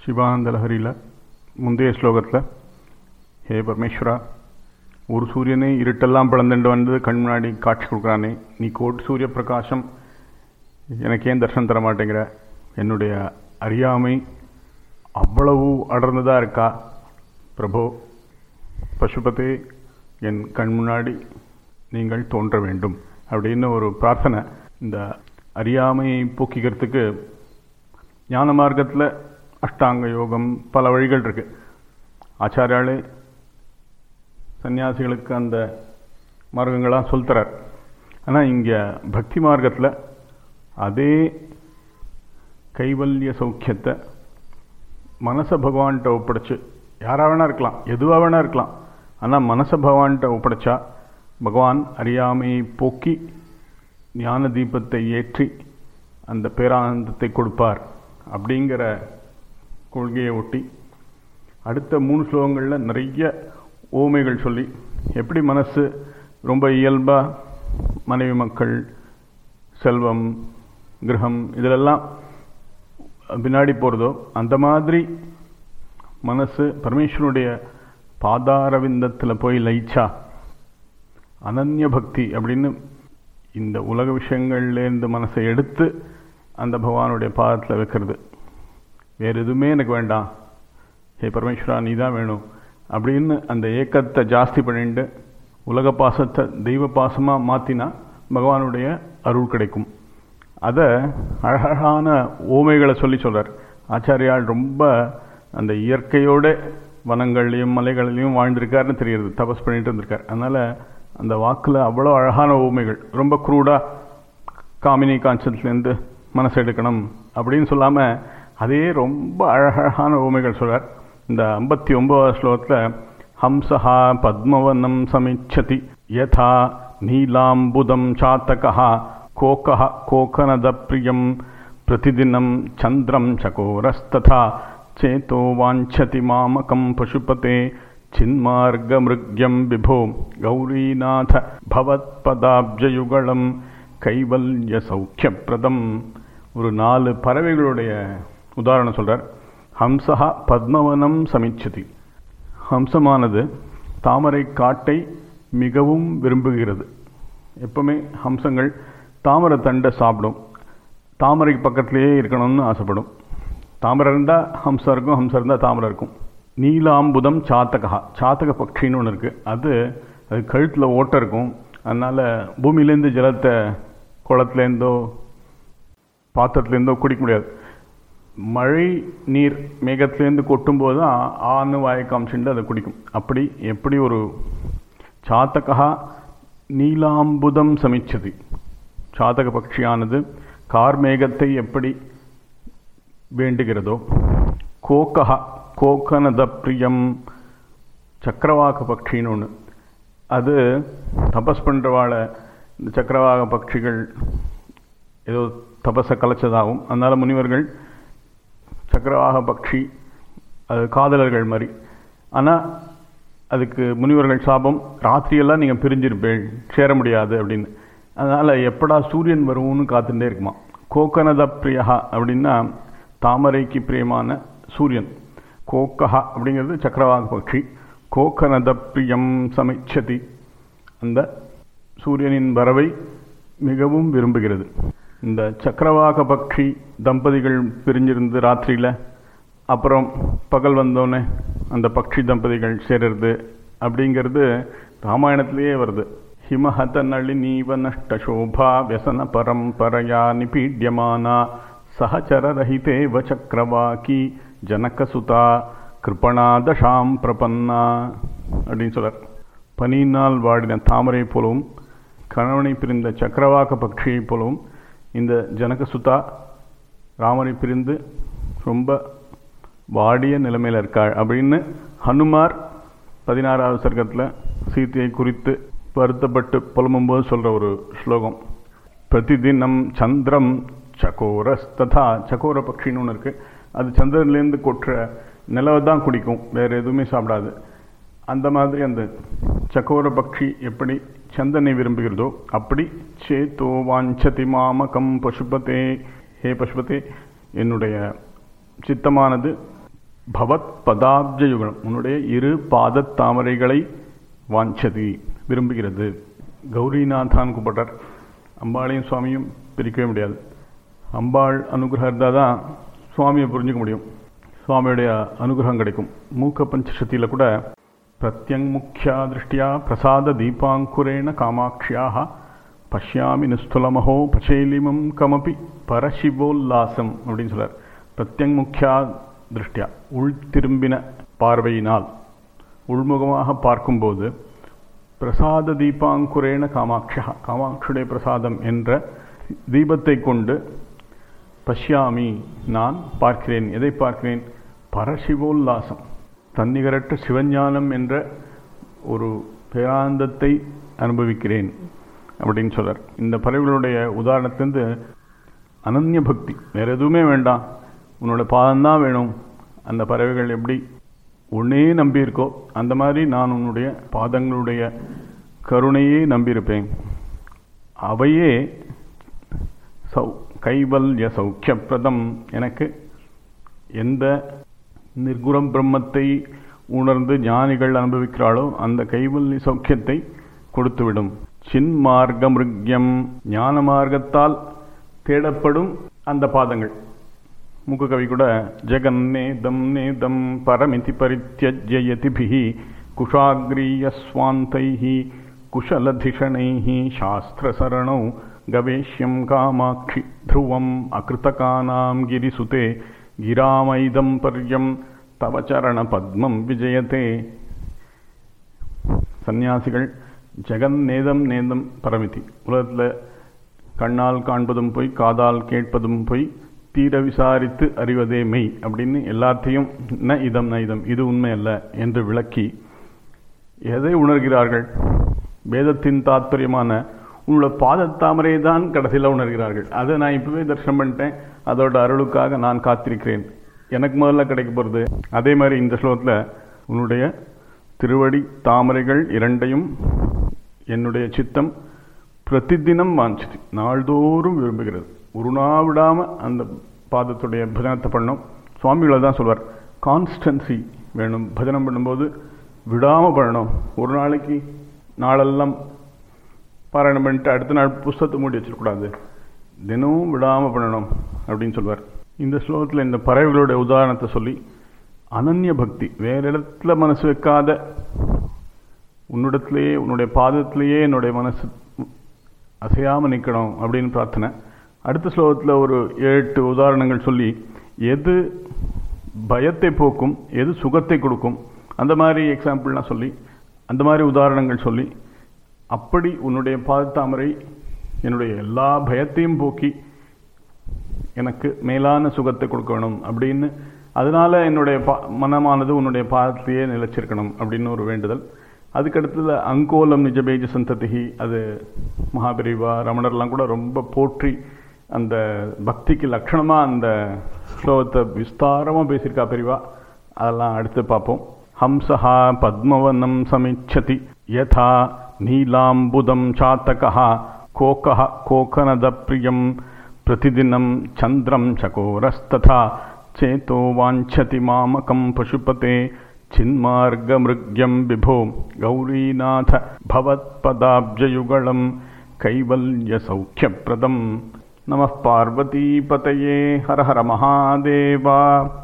சிவானந்த லஹரியில் முந்தைய ஸ்லோகத்தில் ஹே பரமேஸ்வரா ஒரு சூரியனை இருட்டெல்லாம் பிளந்துண்டு வந்து கண் முன்னாடி காட்சி கொடுக்குறானே நீ கோட் சூரிய பிரகாசம் எனக்கு ஏன் தர்ஷனம் தர மாட்டேங்கிற என்னுடைய அறியாமை அவ்வளவு அடர்ந்ததாக இருக்கா பிரபோ பசுபதே என் கண் முன்னாடி நீங்கள் தோன்ற வேண்டும் அப்படின்னு ஒரு பிரார்த்தனை இந்த அறியாமையை போக்கிக்கிறதுக்கு ஞான மார்க்கத்தில் அஷ்டாங்க யோகம் பல வழிகள் இருக்கு ஆச்சாரியாலே சன்னியாசிகளுக்கு அந்த மார்க்கங்களாக சொல்லித்தரார் ஆனால் இங்கே பக்தி மார்க்கத்தில் அதே கைவல்ய சௌக்கியத்தை மனசை பகவான்கிட்ட ஒப்படைச்சு யாராக வேணா இருக்கலாம் எதுவாக வேணா இருக்கலாம் ஆனால் மனசை பகவான்கிட்ட ஒப்படைச்சா பகவான் அறியாமையை போக்கி ஞான தீபத்தை ஏற்றி அந்த பேரானந்தத்தை கொடுப்பார் அப்படிங்கிற கொள்கையை ஒட்டி அடுத்த மூணு ஸ்லோகங்களில் நிறைய ஓமைகள் சொல்லி எப்படி மனசு ரொம்ப இயல்பாக மனைவி மக்கள் செல்வம் கிரகம் இதிலெல்லாம் பின்னாடி போகிறதோ அந்த மாதிரி மனசு பரமேஸ்வருடைய பாதாரவிந்தத்தில் போய் லயிச்சா அனன்ய பக்தி அப்படின்னு இந்த உலக விஷயங்கள்லேருந்து மனசை எடுத்து அந்த பகவானுடைய பாதத்தில் வைக்கிறது வேறு எதுவுமே எனக்கு வேண்டாம் ஹே பரமேஸ்வரா நீ தான் வேணும் அப்படின்னு அந்த ஏக்கத்தை ஜாஸ்தி பண்ணிட்டு உலக பாசத்தை தெய்வ பாசமாக மாற்றினா பகவானுடைய அருள் கிடைக்கும் அதை அழகான ஓமைகளை சொல்லி சொல்கிறார் ஆச்சாரியால் ரொம்ப அந்த இயற்கையோட வனங்கள்லையும் மலைகள்லையும் வாழ்ந்திருக்காருன்னு தெரியுது தபஸ் பண்ணிட்டு இருந்திருக்கார் அதனால் அந்த வாக்கில் அவ்வளோ அழகான ஓமைகள் ரொம்ப க்ரூடாக காமினி கான்செப்ட்லேருந்து மனசு எடுக்கணும் அப்படின்னு சொல்லாமல் அதே ரொம்ப அழகழகான ஓமைகள் சொல்கிறார் இந்த ஐம்பத்தி ஒன்பதாவது ஸ்லோகத்தில் ஹம்சஹா பத்மவனம் சமிச்சதி யதா நீலாம்புதம் சாத்தகா கோகः கோகனதப்பிரியம் பிரதிதினம் சந்திரம் சகோரஸ்ததா சேதோ வாஞ்சதி மாமகம் பசுபதே சின்மார்கமிருக்யம் விபோ கௌரீநாத பவத்பதாப்ஜயுகலம் கைவல்ய சௌக்கியப்பிரதம் ஒரு நாலு பறவைகளுடைய உதாரணம் சொல்றார் ஹம்சஹா பத்மவனம் சமிச்சதி ஹம்சமானது தாமரை காட்டை மிகவும் விரும்புகிறது எப்பவுமே ஹம்சங்கள் தாமரை தண்டை சாப்பிடும் தாமரைக்கு பக்கத்திலேயே இருக்கணும்னு ஆசைப்படும் தாமரை இருந்தால் ஹம்சம் இருக்கும் ஹம்சம் இருந்தால் தாமரை இருக்கும் நீலாம்புதம் சாத்தகா சாத்தக பட்சின்னு ஒன்று இருக்குது அது அது கழுத்தில் ஓட்டை இருக்கும் அதனால் பூமியிலேருந்து ஜலத்தை குளத்துலேருந்தோ பாத்திரத்துலேருந்தோ குடிக்க முடியாது மழை நீர் மேகத்திலேருந்து கொட்டும்போது தான் ஆணு வாயை காமிச்சுட்டு அதை குடிக்கும் அப்படி எப்படி ஒரு சாத்தகா நீலாம்புதம் சமிச்சது சாதக பட்சியானது கார்மேகத்தை எப்படி வேண்டுகிறதோ கோக்கஹா கோக்கனத பிரியம் சக்கரவாக பட்சின்னு ஒன்று அது தபஸ் பண்ணுறவாளை இந்த சக்கரவாக பட்சிகள் ஏதோ தபஸை கலைச்சதாகும் அதனால் முனிவர்கள் சக்கரவாக பட்சி அது காதலர்கள் மாதிரி ஆனால் அதுக்கு முனிவர்கள் சாபம் ராத்திரியெல்லாம் நீங்கள் பிரிஞ்சிருப்பேள் சேர முடியாது அப்படின்னு அதனால் எப்படா சூரியன் வரும்னு காத்துட்டே இருக்குமா கோக்கனத பிரியா அப்படின்னா தாமரைக்கு பிரியமான சூரியன் கோக்கஹா அப்படிங்கிறது சக்கரவாக பட்சி கோக்கனத பிரியம் சமைச்சதி அந்த சூரியனின் வரவை மிகவும் விரும்புகிறது இந்த சக்கரவாக பக்ஷி தம்பதிகள் பிரிஞ்சிருந்து ராத்திரியில் அப்புறம் பகல் வந்தோடனே அந்த பக்ஷி தம்பதிகள் சேருறது அப்படிங்கிறது ராமாயணத்திலேயே வருது ஹிமஹத நளினீவ நஷ்ட சோபா வியசன பரம்பரையா நிபீட்யமானா சஹச்சரரஹிதேவ சக்கரவாக்கி ஜனகசுதா கிருபணா தஷாம் பிரபன்னா அப்படின்னு சொல்றார் பனியினால் வாடின தாமரை போலவும் கணவனை பிரிந்த சக்கரவாக்க பட்சியை போலவும் இந்த ஜனகசுதா ராமனை பிரிந்து ரொம்ப வாடிய நிலைமையில் இருக்காள் அப்படின்னு ஹனுமார் பதினாறாவது சர்க்கத்தில் சீத்தையை குறித்து வருத்தப்பட்டு புலம்பும்போது சொல்கிற ஒரு ஸ்லோகம் பிரதிதினம் சந்திரம் சகோரஸ்ததா சகோர பட்சின்னு ஒன்று இருக்குது அது சந்திரன்லேருந்து கொட்டுற நிலவை தான் குடிக்கும் வேறு எதுவுமே சாப்பிடாது அந்த மாதிரி அந்த சகோர பக்ஷி எப்படி சந்தனை விரும்புகிறதோ அப்படி சேத்தோ வாஞ்சதி மாமகம் பசுபதே ஹே பசுபதே என்னுடைய சித்தமானது பவத் பதாப்ஜயுகலம் உன்னுடைய இரு பாதத் தாமரைகளை வாஞ்சதி விரும்புகிறது கௌரிநாதான் கூப்பிட்டார் அம்பாளையும் சுவாமியும் பிரிக்கவே முடியாது அம்பாள் அனுகிரகம் இருந்தால் தான் சுவாமியை புரிஞ்சுக்க முடியும் சுவாமியுடைய அனுகிரகம் கிடைக்கும் மூக்க பஞ்சசத்தியில் கூட பிரத்யங் முக்கியா திருஷ்டியா பிரசாத தீபாங்குரேண காமாட்சியாக பஷ்யாமி நிஸ்துலமஹோ பச்சேலிமம் கமபி பரசிவோல்லாசம் அப்படின்னு சொல்றார் பிரத்யங் முக்கியா திருஷ்டியா உள் திரும்பின பார்வையினால் உள்முகமாக பார்க்கும்போது பிரசாத தீபாங்குரேண காமாட்சியா காமாட்சியுடைய பிரசாதம் என்ற தீபத்தை கொண்டு பஷ்யாமி நான் பார்க்கிறேன் எதை பார்க்கிறேன் பரசிவோல்லாசம் தன்னிகரற்ற சிவஞானம் என்ற ஒரு பேராந்தத்தை அனுபவிக்கிறேன் அப்படின்னு சொல்றார் இந்த பறவைகளுடைய உதாரணத்திலிருந்து அனன்ய பக்தி வேற எதுவுமே வேண்டாம் உன்னோட பாதம்தான் வேணும் அந்த பறவைகள் எப்படி உன்னே நம்பியிருக்கோ அந்த மாதிரி நான் உன்னுடைய பாதங்களுடைய கருணையே நம்பியிருப்பேன் அவையே சௌ கைவல்ய சௌக்கியப்பிரதம் எனக்கு எந்த நிர்குணம் பிரம்மத்தை உணர்ந்து ஞானிகள் அனுபவிக்கிறாளோ அந்த கைவல்ய சௌக்கியத்தை கொடுத்துவிடும் சின்மார்க்க மிருக்யம் ஞான மார்க்கத்தால் தேடப்படும் அந்த பாதங்கள் மூக்கு கவி கூட ஜெகன் நேதம் நேதம் பரமிதி பரித்தியஜயதிபிஹி குஷாகிரிய ஸ்வாந்தைஹி குஷலதிஷணைஹி சாஸ்திரசரணௌ கவேஷ்யம் காமாட்சி ध्रुवम् அகிருத்தகானாம் கிரிசுதே கிராமைதம் பர்யம் தவ சரண பத்மம் விஜயதே சந்நியாசிகள் ஜெகன் நேதம் நேதம் பரமிதி உலகத்தில் கண்ணால் காண்பதும் போய் காதால் கேட்பதும் போய் தீர விசாரித்து அறிவதே மெய் அப்படின்னு எல்லாத்தையும் ந இதம் ந இதம் இது உண்மை அல்ல என்று விளக்கி எதை உணர்கிறார்கள் வேதத்தின் தாத்பரியமான உன்னோட பாதத்தாமரை தான் கடைசியில் உணர்கிறார்கள் அதை நான் இப்பவே தரிசனம் பண்ணிட்டேன் அதோட அருளுக்காக நான் காத்திருக்கிறேன் எனக்கு முதல்ல கிடைக்க போகிறது அதே மாதிரி இந்த ஸ்லோகத்தில் உன்னுடைய திருவடி தாமரைகள் இரண்டையும் என்னுடைய சித்தம் பிரதிதினம் வாஞ்சிது நாள்தோறும் விரும்புகிறது ஒரு நாள் விடாமல் அந்த பாதத்துடைய பஜனத்தை பண்ணோம் சுவாமிகளை தான் சொல்வார் கான்ஸ்டன்சி வேணும் பஜனம் பண்ணும்போது விடாமல் பண்ணணும் ஒரு நாளைக்கு நாளெல்லாம் பாராயணம் பண்ணிட்டு அடுத்த நாள் புஸ்தகத்தை மூடி வச்சிடக்கூடாது தினமும் விடாமல் பண்ணணும் அப்படின்னு சொல்வார் இந்த ஸ்லோகத்தில் இந்த பறவைகளுடைய உதாரணத்தை சொல்லி அனன்ய பக்தி வேற இடத்துல மனசு வைக்காத உன்னிடத்திலேயே உன்னுடைய பாதத்திலேயே என்னுடைய மனசு அசையாமல் நிற்கணும் அப்படின்னு பிரார்த்தனை அடுத்த ஸ்லோகத்தில் ஒரு எட்டு உதாரணங்கள் சொல்லி எது பயத்தை போக்கும் எது சுகத்தை கொடுக்கும் அந்த மாதிரி எக்ஸாம்பிள்லாம் சொல்லி அந்த மாதிரி உதாரணங்கள் சொல்லி அப்படி உன்னுடைய பாதத்தாமரை என்னுடைய எல்லா பயத்தையும் போக்கி எனக்கு மேலான சுகத்தை கொடுக்கணும் அப்படின்னு அதனால என்னுடைய பா மனமானது உன்னுடைய பாதத்திலேயே நிலைச்சிருக்கணும் அப்படின்னு ஒரு வேண்டுதல் அதுக்கடுத்தது அங்கோலம் நிஜபேஜ சந்ததிகி அது மகாபிரிவா ரமணர்லாம் கூட ரொம்ப போற்றி அந்த பக்திக்கு லட்சணமாக அந்த ஸ்லோகத்தை விஸ்தாரமாக பேசியிருக்கா பெரிவா அதெல்லாம் அடுத்து பார்ப்போம் ஹம்சஹா பத்மவனம் சமிச்சதி யதா நீலாம்புதம் சாத்தகா கோகः कोकनदप्रियं प्रतिदिनं चन्द्रं चकोरस्तथा चेतो वाञ्छति मामकं पशुपते चिन्मार्गमृग्यं विभो गौरीनाथ भवत्पदाब्जयुगलं कैवल्यसौख्यप्रदं नमः पार्वतीपतये हर हर महादेवा